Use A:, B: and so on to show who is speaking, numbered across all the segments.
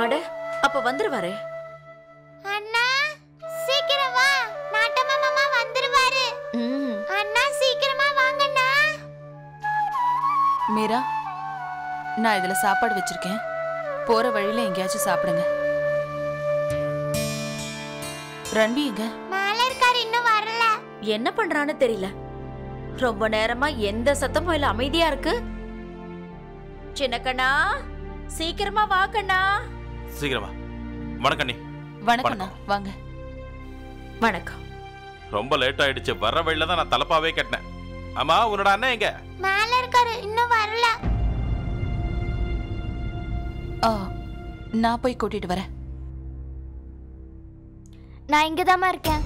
A: அட அப்ப வந்துருவாரே
B: அண்ணா சீக்கிரம் வா நாட்டம்மா மாமா வந்துருவாரு
A: ம்
B: அண்ணா சீக்கிரமா வாங்கண்ணா
C: மீரா நான் இதுல சாப்பாடு வச்சிருக்கேன் போற வழியில எங்கேயாச்சும் சாப்பிடுங்க ரன்வி எங்க
B: மேல இருக்காரு இன்னும் வரல
A: என்ன பண்றான்னு தெரியல ரொம்ப நேரமா எந்த சத்தமும் இல்ல அமைதியா இருக்கு சின்ன கண்ணா சீக்கிரமா வா கண்ணா
D: சீக்கிரமா வணக்கம் நீ
C: வணக்கம்ண்ணா வாங்க
A: வணக்கம்
D: ரொம்ப லேட் ஆயிடுச்சு வர வழியில தான் நான் தலப்பாவே கட்டினேன் ஆமா உன்னோட அண்ணன் எங்க
B: மேல இருக்காரு இன்னும் வரல
C: ஆ நான் போய் கூட்டிட்டு வரேன்
B: நான் இங்கதாம்மா இருக்கேன்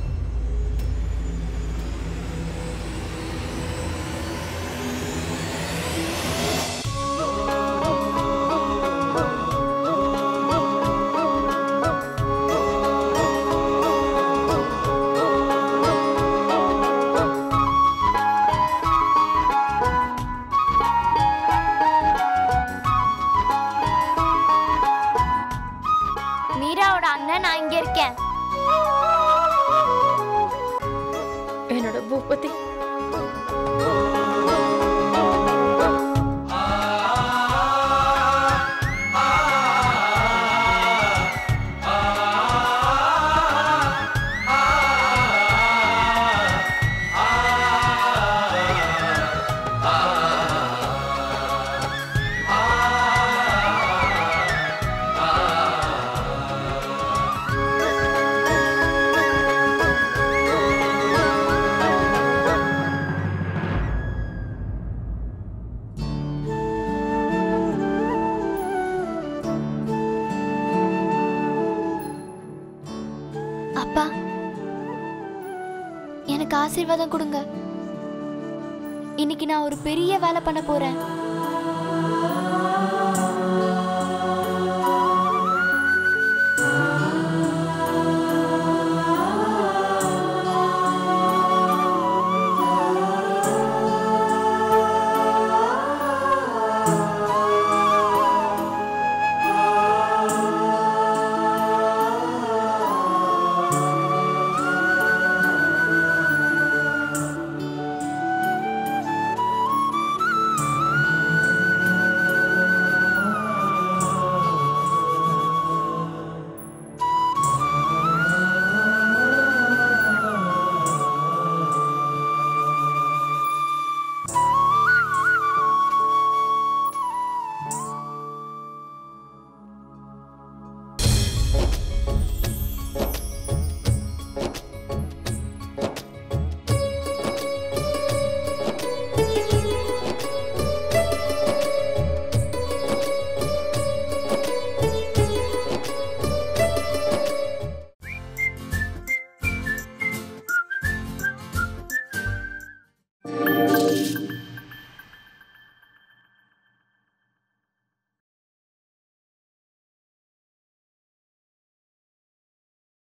B: மீராவோட அண்ணன் நான் இங்க இருக்கேன்
A: என்னோட பூபதி
B: அப்பா எனக்கு ஆசீர்வாதம் கொடுங்க இன்னைக்கு நான் ஒரு பெரிய வேலை பண்ண போறேன்